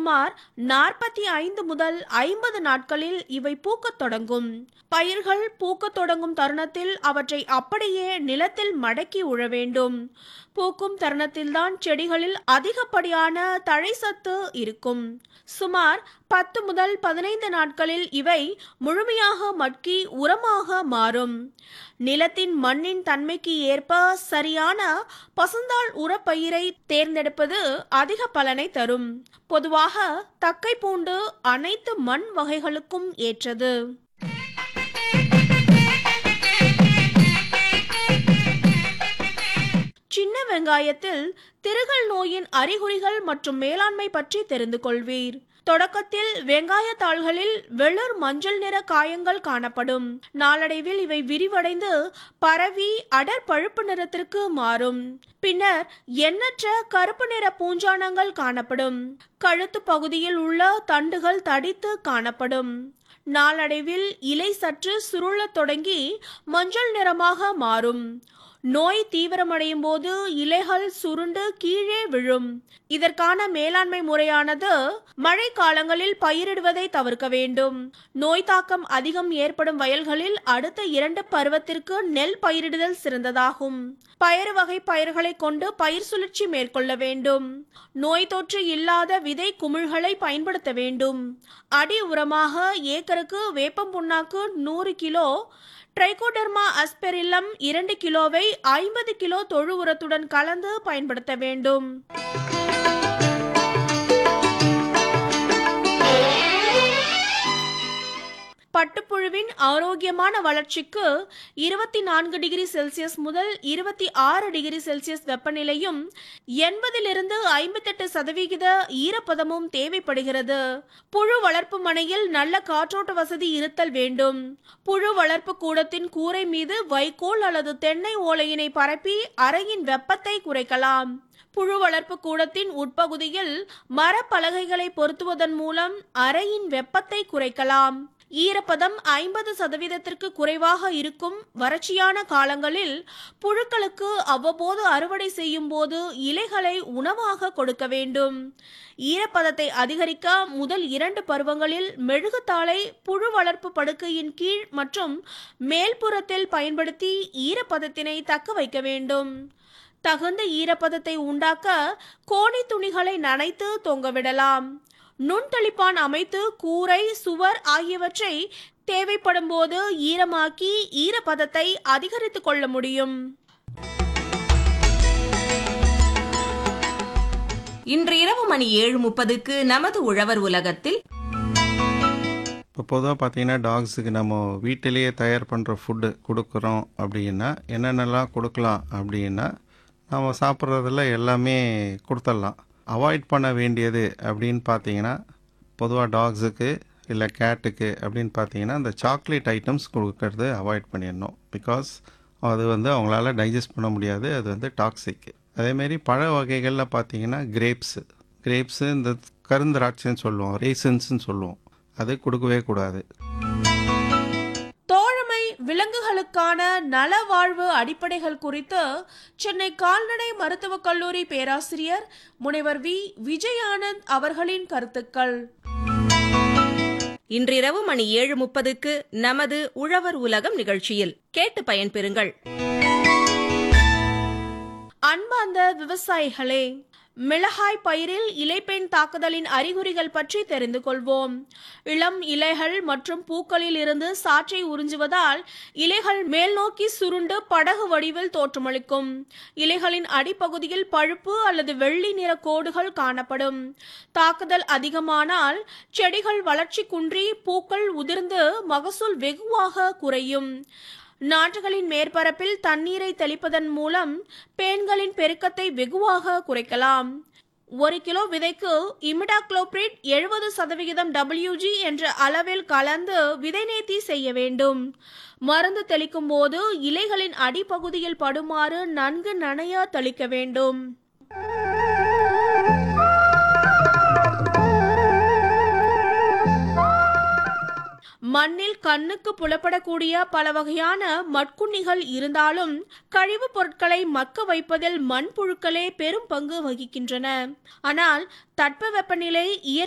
சுமார் நாற்பத்தி ஐந்து முதல் ஐம்பது நாட்களில் இவை பூக்கத் தொடங்கும் பயிர்கள் பூக்கத் தொடங்கும் தருணத்தில் அவற்றை அப்படியே நிலத்தில் மடக்கி உழ வேண்டும் பூக்கும் தருணத்தில்தான் செடிகளில் அதிகப்படியான தழைசத்து இருக்கும் சுமார் பத்து முதல் பதினைந்து நாட்களில் இவை முழுமையாக மட்கி உரமாக மாறும் நிலத்தின் மண்ணின் தன்மைக்கு ஏற்ப சரியான பசுந்தாள் உரப்பயிரை தேர்ந்தெடுப்பது அதிக பலனை தரும் பொதுவாக தக்கை பூண்டு அனைத்து மண் வகைகளுக்கும் ஏற்றது சின்ன வெங்காயத்தில் திருகல் நோயின் அறிகுறிகள் மற்றும் மேலாண்மை பற்றி தெரிந்து கொள்வீர் தொடக்கத்தில் வெங்காய தாள்களில் வெளிர் மஞ்சள் நிற காயங்கள் காணப்படும் நாளடைவில் இவை விரிவடைந்து பரவி அடர் பழுப்பு நிறத்திற்கு மாறும் பின்னர் எண்ணற்ற கருப்பு நிற பூஞ்சானங்கள் காணப்படும் கழுத்து பகுதியில் உள்ள தண்டுகள் தடித்து காணப்படும் நாளடைவில் இலை சற்று சுருளத் தொடங்கி மஞ்சள் நிறமாக மாறும் நோய் தீவிரமடையும் போது இலைகள் சுருண்டு கீழே விழும் இதற்கான மேலாண்மை முறையானது மழை காலங்களில் பயிரிடுவதை தவிர்க்க வேண்டும் நோய் தாக்கம் அதிகம் ஏற்படும் வயல்களில் அடுத்த இரண்டு பருவத்திற்கு நெல் பயிரிடுதல் சிறந்ததாகும் பயறு வகை பயிர்களை கொண்டு பயிர் சுழற்சி மேற்கொள்ள வேண்டும் நோய் தொற்று இல்லாத விதை குமிழ்களை பயன்படுத்த வேண்டும் அடி உரமாக ஏக்கருக்கு வேப்பம் புண்ணாக்கு நூறு கிலோ ட்ரைகோடர்மா அஸ்பெரில்லம் இரண்டு கிலோவை ஐம்பது கிலோ தொழு உரத்துடன் கலந்து பயன்படுத்த வேண்டும் பட்டுப்புழுவின் ஆரோக்கியமான வளர்ச்சிக்கு இருபத்தி நான்கு டிகிரி செல்சியஸ் முதல் இருபத்தி ஆறு டிகிரி செல்சியஸ் வெப்பநிலையும் எண்பதிலிருந்து ஐம்பத்தெட்டு சதவிகித ஈரப்பதமும் தேவைப்படுகிறது புழு வளர்ப்பு மனையில் நல்ல காற்றோட்ட வசதி இருத்தல் வேண்டும் புழு வளர்ப்பு கூடத்தின் கூரை மீது வைக்கோல் அல்லது தென்னை ஓலையினை பரப்பி அறையின் வெப்பத்தை குறைக்கலாம் புழு வளர்ப்பு கூடத்தின் உட்பகுதியில் மரப்பலகைகளை பொருத்துவதன் மூலம் அறையின் வெப்பத்தை குறைக்கலாம் ஈரப்பதம் ஐம்பது சதவீதத்திற்கு குறைவாக இருக்கும் வறட்சியான காலங்களில் புழுக்களுக்கு அவ்வப்போது அறுவடை செய்யும் போது இலைகளை உணவாக கொடுக்க வேண்டும் ஈரப்பதத்தை அதிகரிக்க முதல் இரண்டு பருவங்களில் மெழுகுத்தாளை புழு வளர்ப்பு படுக்கையின் கீழ் மற்றும் மேல்புறத்தில் பயன்படுத்தி ஈரப்பதத்தினை தக்க வைக்க வேண்டும் தகுந்த ஈரப்பதத்தை உண்டாக்க கோணி துணிகளை நனைத்து தொங்கவிடலாம் நுண்தளிப்பான் அமைத்து கூரை சுவர் ஆகியவற்றை தேவைப்படும் போது ஈரமாக்கி ஈரப்பதத்தை அதிகரித்துக் கொள்ள முடியும் இன்று இரவு மணி ஏழு முப்பதுக்கு நமது உழவர் உலகத்தில் இப்போ பொதுவாக பார்த்தீங்கன்னா டாக்ஸுக்கு நம்ம வீட்டிலேயே தயார் பண்ணுற ஃபுட்டு கொடுக்குறோம் அப்படின்னா என்னென்னலாம் கொடுக்கலாம் அப்படின்னா நம்ம சாப்பிட்றதுல எல்லாமே கொடுத்துடலாம் அவாய்ட் பண்ண வேண்டியது அப்படின்னு பார்த்தீங்கன்னா பொதுவாக டாக்ஸுக்கு இல்லை கேட்டுக்கு அப்படின்னு பார்த்தீங்கன்னா அந்த சாக்லேட் ஐட்டம்ஸ் கொடுக்கறது அவாய்ட் பண்ணிடணும் பிகாஸ் அது வந்து அவங்களால டைஜஸ்ட் பண்ண முடியாது அது வந்து டாக்ஸிக் அதேமாரி பழ வகைகளில் பார்த்தீங்கன்னா கிரேப்ஸு கிரேப்ஸு இந்த கருந்திராட்சைன்னு சொல்லுவோம் ரேசன்ஸ்னு சொல்லுவோம் அது கொடுக்கவே கூடாது தோழமை விலங்குகளுக்கான நலவாழ்வு அடிப்படைகள் குறித்து சென்னை கால்நடை மருத்துவக் கல்லூரி பேராசிரியர் முனைவர் வி விஜயானந்த் அவர்களின் கருத்துக்கள் இன்றிரவு மணி ஏழு முப்பதுக்கு நமது உழவர் உலகம் நிகழ்ச்சியில் கேட்டு பயன்பெறுங்கள் அன்பார்ந்த விவசாயிகளே மிளகாய் பயிரில் இலைப்பெண் தாக்குதலின் அறிகுறிகள் பற்றி தெரிந்து கொள்வோம் இளம் இலைகள் மற்றும் பூக்களில் இருந்து சாற்றை உறிஞ்சுவதால் இலைகள் மேல் நோக்கி சுருண்டு படகு வடிவில் தோற்றமளிக்கும் இலைகளின் அடிப்பகுதியில் பழுப்பு அல்லது வெள்ளி நிற கோடுகள் காணப்படும் தாக்குதல் அதிகமானால் செடிகள் வளர்ச்சி குன்றி பூக்கள் உதிர்ந்து மகசூல் வெகுவாக குறையும் நாற்றுகளின் மேற்பரப்பில் தண்ணீரை தெளிப்பதன் மூலம் பேன்களின் பெருக்கத்தை வெகுவாக குறைக்கலாம் ஒரு கிலோ விதைக்கு இமிடாக்ளோபிரிட் எழுபது சதவிகிதம் டபிள்யூஜி என்ற அளவில் கலந்து விதை நேர்த்தி செய்ய வேண்டும் மருந்து தெளிக்கும் போது இலைகளின் அடிப்பகுதியில் படுமாறு நன்கு நனைய தெளிக்க வேண்டும் மண்ணில் கண்ணுக்கு புலப்படக்கூடிய பல வகையான மட்குண்ணிகள் இருந்தாலும் கழிவுப் பொருட்களை மக்க வைப்பதில் மண்புழுக்களே பெரும் பங்கு வகிக்கின்றன ஆனால் தட்பவெப்பநிலை இயற்கை